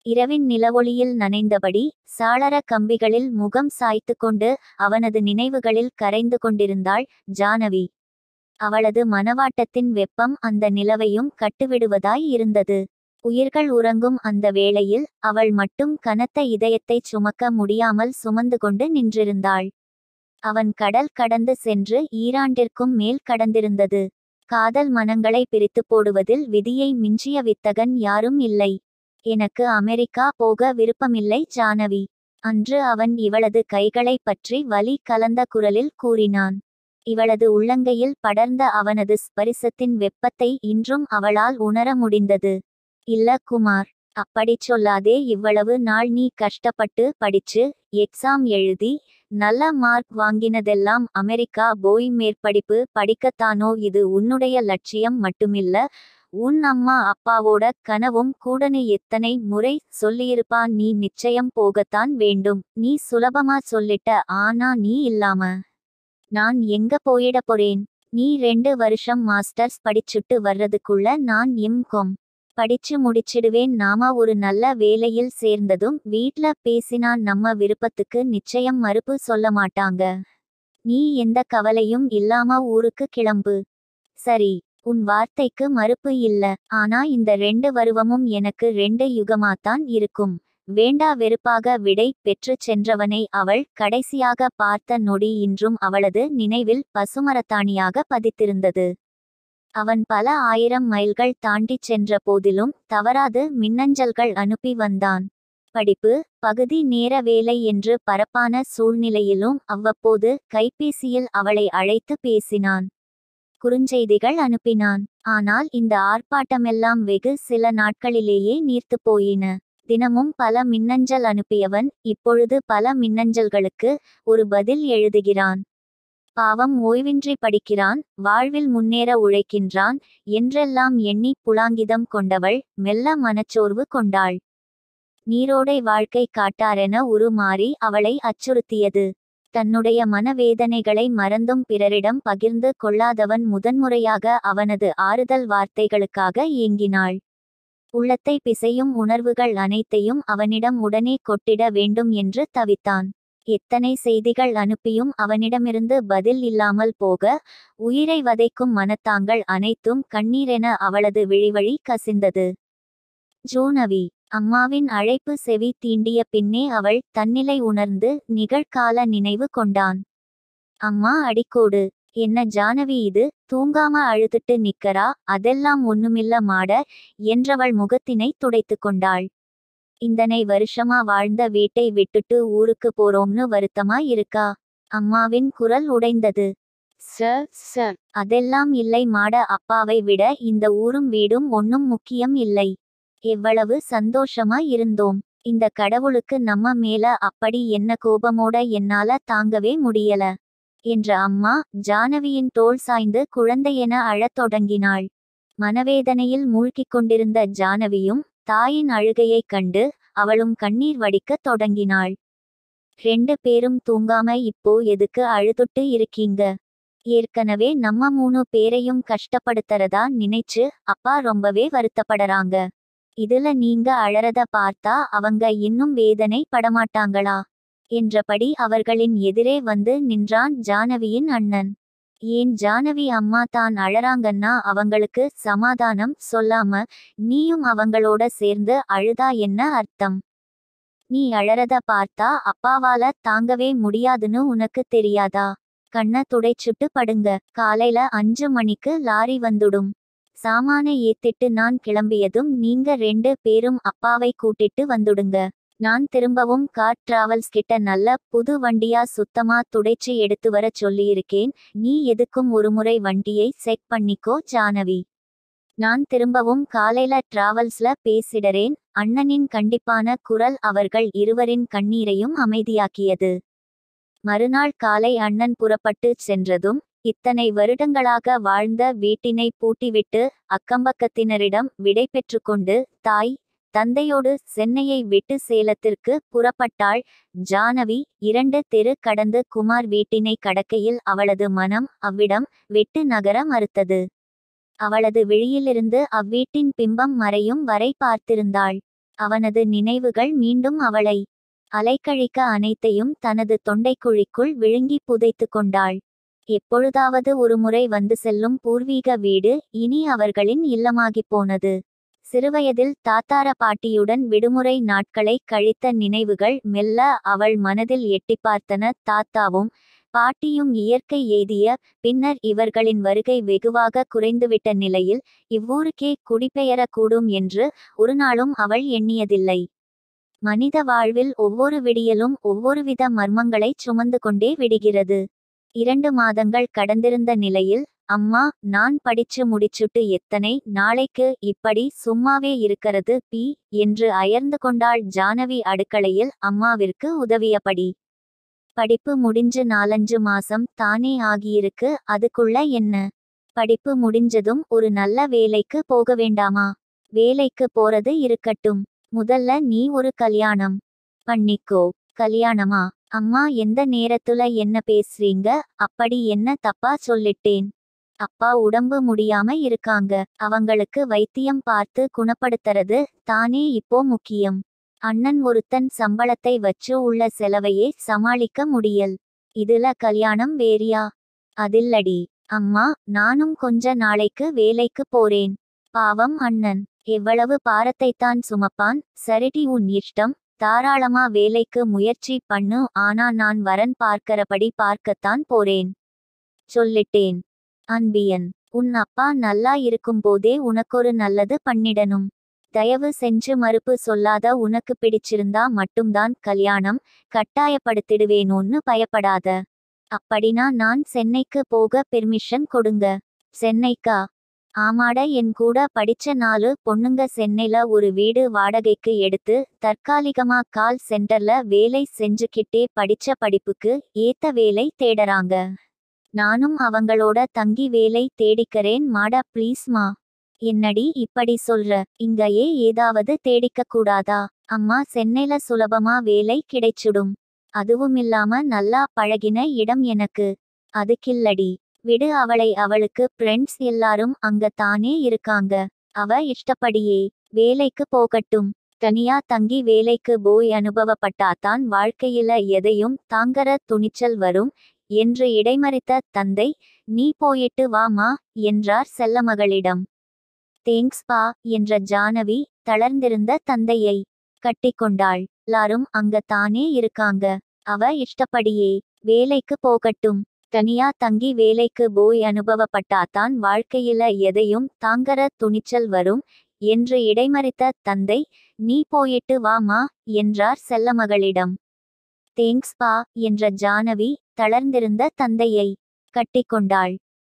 இரவின் நிலவொளியில் நனைந்தபடி சாளர கம்பிகளில் முகம் சாய்த்து கொண்டு அவனது நினைவுகளில் கரைந்து கொண்டிருந்தாள் ஜானவி அவளது மனவாட்டத்தின் வெப்பம் அந்த நிலவையும் கட்டுவிடுவதாய் இருந்தது உயிர்கள் உறங்கும் அந்த வேளையில் அவள் மட்டும் கனத்த இதயத்தைச் சுமக்க முடியாமல் சுமந்து கொண்டு நின்றிருந்தாள் அவன் கடல் கடந்து சென்று ஈராண்டிற்கும் மேல் கடந்திருந்தது காதல் மனங்களை பிரித்து போடுவதில் விதியை மிஞ்சிய வித்தகன் யாரும் இல்லை எனக்கு அமெரிக்கா போக விருப்பமில்லை ஜானவி அன்று அவன் இவளது கைகளைப் பற்றி வலி கலந்த குரலில் கூறினான் இவளது உள்ளங்கையில் படர்ந்த அவனது ஸ்பரிசத்தின் வெப்பத்தை இன்றும் அவளால் உணர முடிந்தது இல்ல குமார் அப்படிச் சொல்லாதே இவ்வளவு நாள் நீ கஷ்டப்பட்டு படிச்சு எக்ஸாம் எழுதி நல்ல மார்க் வாங்கினதெல்லாம் அமெரிக்கா போய் மேற்படிப்பு படிக்கத்தானோ இது உன்னுடைய லட்சியம் மட்டுமில்ல உன் அம்மா அப்பாவோட கனவும் கூடனு எத்தனை முறை சொல்லியிருப்பான் நீ நிச்சயம் போகத்தான் வேண்டும் நீ சுலபமா சொல்லிட்ட ஆனா நீ இல்லாம நான் எங்க போயிட போறேன் நீ ரெண்டு வருஷம் மாஸ்டர்ஸ் படிச்சுட்டு வர்றதுக்குள்ள நான் எம்காம் படிச்சு முடிச்சிடுவேன் நாம ஒரு நல்ல வேலையில் சேர்ந்ததும் வீட்ல பேசினா நம்ம விருப்பத்துக்கு நிச்சயம் மறுப்பு சொல்ல மாட்டாங்க நீ எந்த கவலையும் இல்லாம ஊருக்கு கிளம்பு சரி உன் வார்த்தைக்கு மறுப்பு இல்ல ஆனா இந்த ரெண்டு வருவமும் எனக்கு ரெண்டு யுகமாத்தான் இருக்கும் வேண்டா வெறுப்பாக விடை பெற்றுச் சென்றவனை அவள் கடைசியாக பார்த்த நொடி இன்றும் அவளது நினைவில் பசுமரத்தாணியாக பதித்திருந்தது அவன் பல ஆயிரம் மைல்கள் தாண்டிச் சென்ற போதிலும் தவறாது மின்னஞ்சல்கள் அனுப்பி வந்தான் படிப்பு பகுதி நேர வேலை என்று பரப்பான சூழ்நிலையிலும் அவ்வப்போது கைபேசியில் அவளை அழைத்து பேசினான் குறுஞ்செய்திகள் அனுப்பினான் ஆனால் இந்த ஆர்ப்பாட்டமெல்லாம் வெகு சில நாட்களிலேயே நீர்த்து போயின தினமும் பல மின்னஞ்சல் அனுப்பியவன் இப்பொழுது பல மின்னஞ்சல்களுக்கு ஒரு பதில் எழுதுகிறான் பாவம் ஓய்வின்றி படிக்கிறான் வாழ்வில் முன்னேற உழைக்கின்றான் என்றெல்லாம் எண்ணி புலாங்கிதம் கொண்டவள் மெல்ல மனச்சோர்வு கொண்டாள் நீரோடை வாழ்க்கை காட்டாரென உருமாறி அவளை அச்சுறுத்தியது தன்னுடைய மனவேதனைகளை மறந்தும் பிறரிடம் பகிர்ந்து கொள்ளாதவன் முதன்முறையாக அவனது ஆறுதல் வார்த்தைகளுக்காக ஏங்கினாள் உள்ளத்தை பிசையும் உணர்வுகள் அனைத்தையும் அவனிடம் உடனே கொட்டிட வேண்டும் என்று தவித்தான் எத்தனை செய்திகள் அனுப்பியும் அவனிடமிருந்து பதில் இல்லாமல் போக உயிரை வதைக்கும் மனத்தாங்கள் அனைத்தும் கண்ணீரென அவளது விழிவழி கசிந்தது ஜோனவி அம்மாவின் அழைப்பு செவி தீண்டிய பின்னே அவள் தன்னிலை உணர்ந்து நிகழ்கால நினைவு கொண்டான் அம்மா அடிக்கோடு என்ன ஜானவி இது தூங்காம அழுதுட்டு நிக்கறா அதெல்லாம் ஒண்ணுமில்ல மாட என்றவள் முகத்தினை துடைத்து கொண்டாள் இந்தனை வருஷமா வாழ்ந்த வீட்டை விட்டுட்டு ஊருக்கு போறோம்னு வருத்தமா இருக்கா அம்மாவின் குரல் உடைந்தது சார் சார் அதெல்லாம் இல்லை மாட அப்பாவை விட இந்த ஊரும் வீடும் ஒன்னும் முக்கியம் இல்லை எவ்வளவு சந்தோஷமா இருந்தோம் இந்த கடவுளுக்கு நம்ம மேல அப்படி என்ன கோபமோட என்னால தாங்கவே முடியல என்ற அம்மா ஜானவியின் தோள் சாய்ந்து குழந்தையென அழத் தொடங்கினாள் மனவேதனையில் மூழ்கிக் கொண்டிருந்த ஜானவியும் தாயின் அழுகையைக் கண்டு அவளும் கண்ணீர் வடிக்கத் தொடங்கினாள் ரெண்டு பேரும் தூங்காம இப்போ எதுக்கு அழுதுட்டு இருக்கீங்க ஏற்கனவே நம்ம மூணு பேரையும் கஷ்டப்படுத்துறதா நினைச்சு அப்பா ரொம்பவே வருத்தப்படறாங்க இதுல நீங்க அழறத பார்த்தா அவங்க இன்னும் வேதனை படமாட்டாங்களா என்றபடி அவர்களின் எதிரே வந்து நின்றான் ஜானவியின் அண்ணன் ஏன் ஜானவி அம்மா தான் அழறாங்கன்னா அவங்களுக்கு சமாதானம் சொல்லாம நீயும் அவங்களோட சேர்ந்து அழுதா என்ன அர்த்தம் நீ அழறத பார்த்தா அப்பாவால தாங்கவே முடியாதுன்னு உனக்கு தெரியாதா கண்ண துடைச்சுட்டு படுங்க காலையில அஞ்சு மணிக்கு லாரி வந்துடும் சாமான ஏத்திட்டு நான் கிளம்பியதும் நீங்க ரெண்டு பேரும் அப்பாவை கூட்டிட்டு வந்துடுங்க நான் திரும்பவும் கார் டிராவல்ஸ் கிட்ட நல்ல புது வண்டியா சுத்தமா துடைச்சு எடுத்து வர சொல்லியிருக்கேன் நீ எதுக்கும் ஒருமுறை வண்டியை செக் பண்ணிக்கோ ஜானவி நான் திரும்பவும் காலையில டிராவல்ஸ்ல பேசிடறேன் அண்ணனின் கண்டிப்பான குரல் அவர்கள் இருவரின் கண்ணீரையும் அமைதியாக்கியது மறுநாள் காலை அண்ணன் புறப்பட்டு சென்றதும் இத்தனை வருடங்களாக வாழ்ந்த வீட்டினை பூட்டிவிட்டு அக்கம்பக்கத்தினரிடம் விடை பெற்றுக்கொண்டு தாய் தந்தையோடு சென்னையை விட்டு சேலத்திற்கு புறப்பட்டாள் ஜானவி இரண்டு தெரு கடந்து குமார் வீட்டினை கடக்கையில் அவளது மனம் அவ்விடம் விட்டு நகர மறுத்தது அவளது விழியிலிருந்து அவ்வீட்டின் பிம்பம் மறையும் வரை பார்த்திருந்தாள் அவனது நினைவுகள் மீண்டும் அவளை அலைக்கழிக்க அனைத்தையும் தனது தொண்டைக்குழிக்குள் விழுங்கி புதைத்து கொண்டாள் எப்பொழுதாவது ஒருமுறை வந்து செல்லும் பூர்வீக வீடு இனி அவர்களின் இல்லமாகிப் போனது சிறுவயதில் தாத்தார பாட்டியுடன் விடுமுறை நாட்களை கழித்த நினைவுகள் மெல்ல அவள் மனதில் எட்டி பார்த்தன தாத்தாவும் பாட்டியும் இயற்கை எய்திய பின்னர் இவர்களின் வருகை வெகுவாக குறைந்துவிட்ட நிலையில் இவ்வூருக்கே குடிபெயரக்கூடும் என்று ஒருநாளும் அவள் எண்ணியதில்லை மனித வாழ்வில் ஒவ்வொரு விடியலும் ஒவ்வொருவித மர்மங்களை சுமந்து கொண்டே விடுகிறது இரண்டு மாதங்கள் கடந்திருந்த நிலையில் அம்மா நான் படிச்சு முடிச்சுட்டு எத்தனை நாளைக்கு இப்படி சும்மாவே இருக்கிறது பி என்று அயர்ந்து கொண்டாள் ஜானவி அடுக்களையில் அம்மாவிற்கு உதவியபடி படிப்பு முடிஞ்சு நாலஞ்சு மாசம் தானே ஆகியிருக்கு அதுக்குள்ள என்ன படிப்பு முடிஞ்சதும் ஒரு நல்ல வேலைக்கு போக வேண்டாமா வேலைக்கு போறது இருக்கட்டும் முதல்ல நீ ஒரு கல்யாணம் பண்ணிக்கோ கல்யாணமா அம்மா எந்த நேரத்துல என்ன பேசுறீங்க அப்படி என்ன தப்பா சொல்லிட்டேன் அப்பா உடம்பு முடியாம இருக்காங்க அவங்களுக்கு வைத்தியம் பார்த்து குணப்படுத்துறது தானே இப்போ முக்கியம் அண்ணன் ஒருத்தன் சம்பளத்தை வச்சு உள்ள செலவையே சமாளிக்க முடியல் இதுல கல்யாணம் வேறியா அதில்லடி அம்மா நானும் கொஞ்ச நாளைக்கு வேலைக்கு போறேன் பாவம் அண்ணன் எவ்வளவு பாரத்தைத்தான் சுமப்பான் சரிடி உன் இஷ்டம் தாராளமா வேலைக்கு முயற்சி பண்ணு ஆனா நான் வரன் பார்க்கறபடி பார்க்கத்தான் போறேன் சொல்லிட்டேன் அன்பியன் உன் அப்பா நல்லா இருக்கும்போதே உனக்கொரு நல்லது பண்ணிடணும் தயவு செஞ்சு மறுப்பு சொல்லாத உனக்கு பிடிச்சிருந்தா மட்டும்தான் கல்யாணம் கட்டாயப்படுத்திடுவேனோன்னு பயப்படாத அப்படினா நான் சென்னைக்கு போக பெர்மிஷன் கொடுங்க சென்னைக்கா ஆமாட என் கூட படிச்ச நாலு பொண்ணுங்க சென்னைல ஒரு வீடு வாடகைக்கு எடுத்து தற்காலிகமா கால் சென்டர்ல வேலை செஞ்சுக்கிட்டே படிச்ச படிப்புக்கு ஏத்த வேலை தேடறாங்க நானும் அவங்களோட தங்கி வேலை தேடிக்கறேன் மாடா ப்ளீஸ்மா என்னடி இப்படி சொல்ற இங்கயே ஏதாவது தேடிக்க கூடாதா அம்மா சென்னைல சுலபமா வேலை கிடைச்சுடும் அதுவுமில்லாம நல்லா பழகின இடம் எனக்கு அதுக்கில்லடி விடு அவளை அவளுக்கு ஃப்ரெண்ட்ஸ் எல்லாரும் அங்க தானே இருக்காங்க அவ இஷ்டப்படியே வேலைக்கு போகட்டும் தனியா தங்கி வேலைக்கு போய் அனுபவப்பட்டாதான் வாழ்க்கையில எதையும் தாங்கற துணிச்சல் வரும் என்று இடைமறித்த தந்தை நீ போயிட்டு வாமா என்றார் செல்லமகளிடம் தேங்க்ஸ் பா என்ற ஜானவி தளர்ந்திருந்த தந்தையை கட்டிக்கொண்டாள் எல்லாரும் அங்க தானே இருக்காங்க அவ இஷ்டப்படியே வேலைக்கு போகட்டும் தனியா தங்கி வேலைக்கு போய் அனுபவப்பட்டாதான் வாழ்க்கையில எதையும் தாங்கற துணிச்சல் வரும் என்று இடைமறித்த தந்தை நீ போயிட்டு வாமா என்றார் செல்லமகளிடம் தேங்க்ஸ் பா என்ற ஜானவி தளர்ந்திருந்த தந்தையை கட்டிக்கொண்டாள்